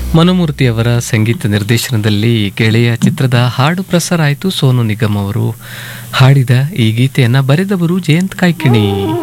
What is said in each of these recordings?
ಮನುಮೂರ್ತಿಯವರ ಸಂಗೀತ ನಿರ್ದೇಶನದಲ್ಲಿ ಗೆಳೆಯ ಚಿತ್ರದ ಹಾಡು ಪ್ರಸಾರ ಆಯಿತು ಸೋನು ನಿಗಮ್ ಅವರು ಹಾಡಿದ ಈ ಗೀತೆಯನ್ನು ಬರೆದವರು ಜಯಂತ್ ಕಾಯ್ಕಿಣಿ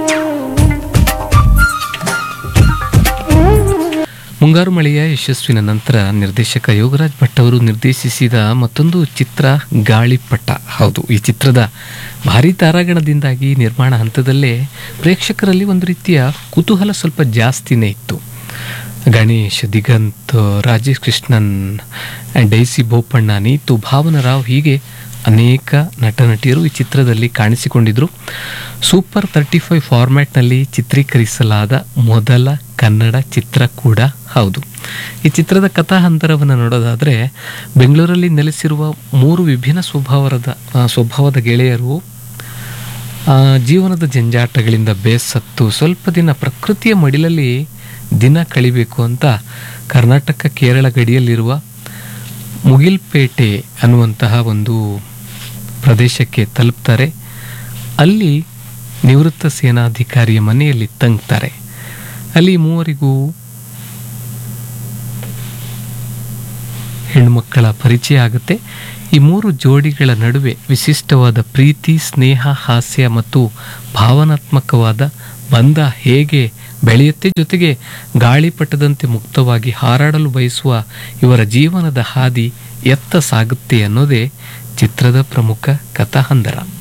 ಮುಂಗಾರು ಮಳೆಯ ಯಶಸ್ವಿನ ನಂತರ ನಿರ್ದೇಶಕ ಯೋಗರಾಜ್ ಭಟ್ ಅವರು ನಿರ್ದೇಶಿಸಿದ ಮತ್ತೊಂದು ಚಿತ್ರ ಗಾಳಿಪಟ ಹೌದು ಈ ಚಿತ್ರದ ಭಾರಿ ತಾರಾಗಣದಿಂದಾಗಿ ನಿರ್ಮಾಣ ಹಂತದಲ್ಲೇ ಪ್ರೇಕ್ಷಕರಲ್ಲಿ ಒಂದು ರೀತಿಯ ಕುತೂಹಲ ಸ್ವಲ್ಪ ಜಾಸ್ತಿನೇ ಇತ್ತು ಗಣೇಶ್ ದಿಗಂತ್ ರಾಜೇಶ್ ಕೃಷ್ಣನ್ ಡೈಸಿ ಬೋಪಣ್ಣ ನೀತು ಭಾವನ ರಾವ್ ಹೀಗೆ ಅನೇಕ ನಟ ನಟಿಯರು ಈ ಚಿತ್ರದಲ್ಲಿ ಕಾಣಿಸಿಕೊಂಡಿದ್ರು ಸೂಪರ್ ತರ್ಟಿ ಫೈವ್ ಫಾರ್ಮ್ಯಾಟ್ನಲ್ಲಿ ಚಿತ್ರೀಕರಿಸಲಾದ ಮೊದಲ ಕನ್ನಡ ಚಿತ್ರ ಕೂಡ ಹೌದು ಈ ಚಿತ್ರದ ಕಥಾಹಂತರವನ್ನು ನೋಡೋದಾದರೆ ಬೆಂಗಳೂರಲ್ಲಿ ನೆಲೆಸಿರುವ ಮೂರು ವಿಭಿನ್ನ ಸ್ವಭಾವದ ಆ, ಸ್ವಭಾವದ ಗೆಳೆಯರು ಆ, ಜೀವನದ ಜಂಜಾಟಗಳಿಂದ ಬೇಸತ್ತು ಸ್ವಲ್ಪ ದಿನ ಪ್ರಕೃತಿಯ ಮಡಿಲಲ್ಲಿ ದಿನ ಕಳಿಬೇಕು ಅಂತ ಕರ್ನಾಟಕ ಕೇರಳ ಗಡಿಯಲ್ಲಿರುವ ಮುಗಿಲ್ಪೇಟೆ ಅನ್ನುವಂತಹ ಒಂದು ಪ್ರದೇಶಕ್ಕೆ ತಲುಪ್ತಾರೆ ಅಲ್ಲಿ ನಿವೃತ್ತ ಸೇನಾಧಿಕಾರಿಯ ಮನೆಯಲ್ಲಿ ತಂಗ್ತಾರೆ ಅಲ್ಲಿ ಮೂವರಿಗೂ ಹೆಣ್ಣುಮಕ್ಕಳ ಪರಿಚಯ ಆಗುತ್ತೆ ಈ ಮೂರು ಜೋಡಿಗಳ ನಡುವೆ ವಿಶಿಷ್ಟವಾದ ಪ್ರೀತಿ ಸ್ನೇಹ ಹಾಸ್ಯ ಮತ್ತು ಭಾವನಾತ್ಮಕವಾದ ಬಂಧ ಹೇಗೆ ಬೆಳೆಯುತ್ತೆ ಜೊತೆಗೆ ಗಾಳಿಪಟದಂತೆ ಮುಕ್ತವಾಗಿ ಹಾರಾಡಲು ಬಯಸುವ ಇವರ ಜೀವನದ ಹಾದಿ ಎತ್ತ ಸಾಗುತ್ತೆ ಅನ್ನೋದೇ ಚಿತ್ರದ ಪ್ರಮುಖ ಕಥಾಹಂದರ